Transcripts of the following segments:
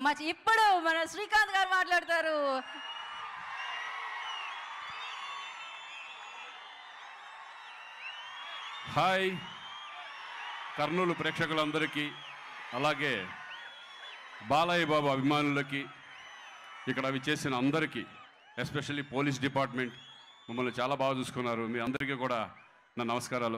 మా ఇప్పుడు మన శ్రీకాంత్ గారు మాట్లాడతారు హాయ్ కర్నూలు ప్రేక్షకులందరికీ అలాగే బాలయ్య బాబు అభిమానులకి ఇక్కడ అవి చేసిన అందరికీ ఎస్పెషల్లీ పోలీస్ డిపార్ట్మెంట్ మమ్మల్ని చాలా బాగా చూసుకున్నారు మీ అందరికీ కూడా నా నమస్కారాలు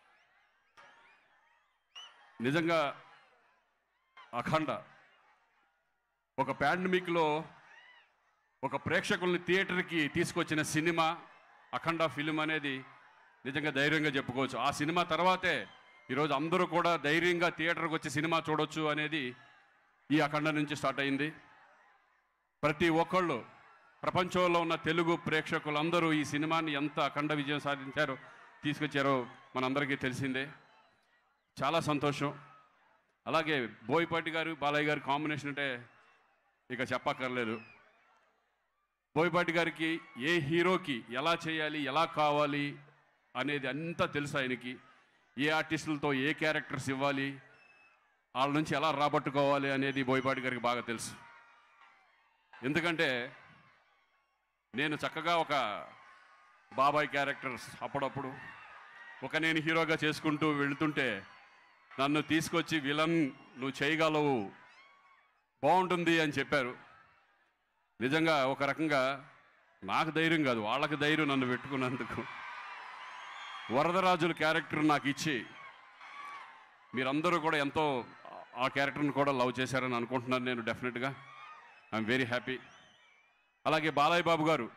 నిజంగా అఖండ ఒక పాండమిక్లో ఒక ప్రేక్షకుల్ని థియేటర్కి తీసుకొచ్చిన సినిమా అఖండ ఫిలిం అనేది నిజంగా ధైర్యంగా చెప్పుకోవచ్చు ఆ సినిమా తర్వాతే ఈరోజు అందరూ కూడా ధైర్యంగా థియేటర్కి వచ్చి సినిమా చూడొచ్చు అనేది ఈ అఖండ నుంచి స్టార్ట్ అయింది ప్రతి ఒక్కళ్ళు ప్రపంచంలో ఉన్న తెలుగు ప్రేక్షకులందరూ ఈ సినిమాని ఎంత అఖండ విజయం సాధించారో తీసుకొచ్చారో మనందరికీ తెలిసిందే చాలా సంతోషం అలాగే బోయపాటి గారు బాలయ్య గారి కాంబినేషన్ అంటే ఇక చెప్పక్కర్లేదు బోయపాటి గారికి ఏ హీరోకి ఎలా చేయాలి ఎలా కావాలి అనేది అంతా తెలుసు ఆయనకి ఏ ఆర్టిస్టులతో ఏ క్యారెక్టర్స్ ఇవ్వాలి వాళ్ళ నుంచి ఎలా రాబట్టుకోవాలి అనేది బోయపాటి గారికి బాగా తెలుసు ఎందుకంటే నేను చక్కగా ఒక బాబాయ్ క్యారెక్టర్స్ అప్పుడప్పుడు ఒక నేను హీరోగా చేసుకుంటూ వెళుతుంటే నన్ను తీసుకొచ్చి విలన్ నువ్వు చేయగలవు బాగుంటుంది అని చెప్పారు నిజంగా ఒక రకంగా నాకు ధైర్యం కాదు వాళ్ళకి ధైర్యం నన్ను పెట్టుకున్నందుకు వరదరాజుల క్యారెక్టర్ నాకు ఇచ్చి మీరందరూ కూడా ఎంతో ఆ క్యారెక్టర్ని కూడా లవ్ చేశారని అనుకుంటున్నాను నేను డెఫినెట్గా ఐఎమ్ వెరీ హ్యాపీ అలాగే బాలయ్య బాబు గారు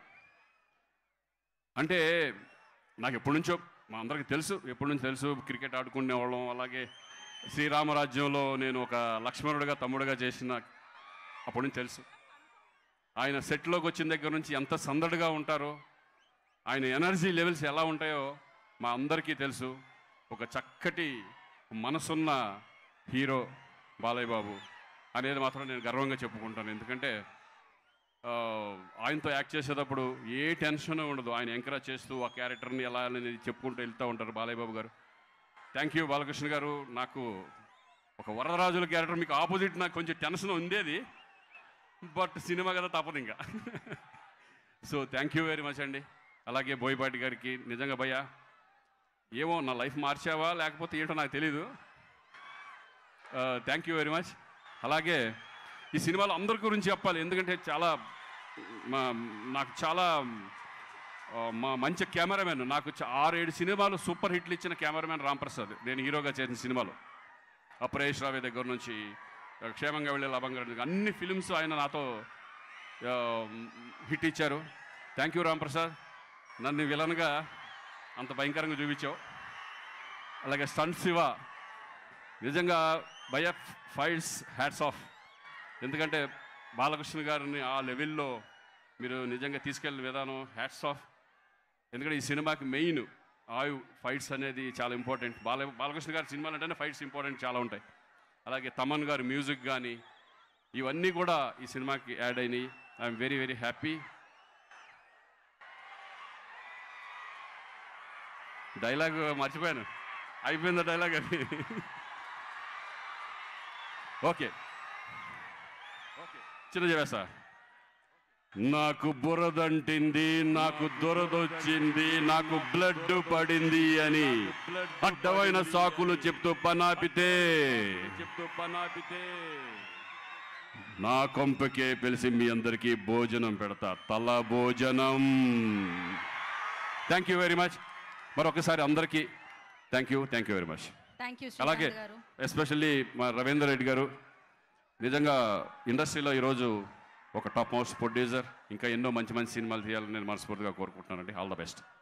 అంటే నాకు ఎప్పటి నుంచో మా అందరికీ తెలుసు ఎప్పటి నుంచి తెలుసు క్రికెట్ ఆడుకునేవాళ్ళం అలాగే శ్రీరామరాజ్యంలో నేను ఒక లక్ష్మణుడిగా తమ్ముడుగా చేసిన అప్పటి నుంచి తెలుసు ఆయన సెట్లోకి వచ్చిన దగ్గర నుంచి ఎంత సందడిగా ఉంటారో ఆయన ఎనర్జీ లెవెల్స్ ఎలా ఉంటాయో మా అందరికీ తెలుసు ఒక చక్కటి మనసున్న హీరో బాలయ్య బాబు అనేది మాత్రం నేను గర్వంగా చెప్పుకుంటాను ఎందుకంటే ఆ, ఆయనతో యాక్ట్ చేసేటప్పుడు ఏ టెన్షన్ ఉండదు ఆయన ఎంకరేజ్ చేస్తూ ఆ క్యారెక్టర్ని ఎలా అనేది చెప్పుకుంటూ వెళ్తూ ఉంటారు బాలయ్య బాబు గారు థ్యాంక్ యూ బాలకృష్ణ గారు నాకు ఒక వరదరాజుల క్యారెక్టర్ మీకు ఆపోజిట్ నాకు కొంచెం టెన్షన్ ఉండేది బట్ సినిమా కదా తప్పదు ఇంకా so thank you very much అండి అలాగే బోయపాటి గారికి నిజంగా భయ్యా ఏమో నా లైఫ్ మార్చావా లేకపోతే ఏంటో నాకు తెలీదు థ్యాంక్ యూ వెరీ మచ్ అలాగే ఈ సినిమాలో అందరి గురించి చెప్పాలి ఎందుకంటే చాలా మా- నాకు చాలా ఆ, మా మంచి కెమెరామెన్ నాకు చ- ఆరేడు సినిమాలు సూపర్ హిట్లు ఇచ్చిన కెమెరామెన్ రాంప్రసాద్ నేను హీరోగా చేసిన సినిమాలో అప్రేష్ రావే దగ్గర నుంచి ఆ, క్షేమంగా వెళ్ళే లాభంగా వెళ్ళే అన్ని ఫిలిమ్స్ ఆయన నాతో ఆ, హిట్ ఇచ్చారు థ్యాంక్ యూ రాంప్రసాద్ నన్ను విలన్గా అంత భయంకరంగా చూపించావు అలాగే స్టంట్ శివ నిజంగా భయ ఫైట్స్ హ్యాట్స్ ఆఫ్ ఎందుకంటే బాలకృష్ణ గారిని ఆ లెవెల్లో మీరు నిజంగా తీసుకెళ్ళిన విధానం హ్యాట్స్ ఆఫ్ ఎందుకంటే ఈ సినిమాకి మెయిన్ ఆయు ఫైట్స్ అనేది చాలా ఇంపార్టెంట్ బాల బాలకృష్ణ గారి సినిమాలు అంటేనే ఫైట్స్ ఇంపార్టెంట్ చాలా ఉంటాయి అలాగే తమన్ గారి మ్యూజిక్ కానీ ఇవన్నీ కూడా ఈ సినిమాకి యాడ్ అయినాయి I'm very very happy dialogue మర్చిపోయాను అయిపోయింది డైలాగ్ అది ఓకే ఓకే చిన్న చెప్పేస్తా నాకు బురదంటింది నాకు దురదొచ్చింది నాకు బ్లడ్ పడింది అని అడ్డమైన సాకులు చెప్తూ పనాపితే చెప్తూ పనాపితే నా కొంపకే పిలిచి మీ అందరికీ భోజనం పెడతా తల భోజనం థ్యాంక్ యూ వెరీ మచ్ మరొకసారి అందరికీ thank you thank you very much thank you అలాగే శ్రీకాంత్ గారు ఎస్పెషల్లీ మా రవీందర్ రెడ్డి గారు నిజంగా ఇండస్ట్రీలో ఈరోజు ఒక టాప్ మోస్ట్ ప్రొడ్యూసర్ ఇంకా ఎన్నో మంచి మంచి సినిమాలు తీయాలని నేను మనస్ఫూర్తిగా కోరుకుంటున్నానండి ఆల్ ద బెస్ట్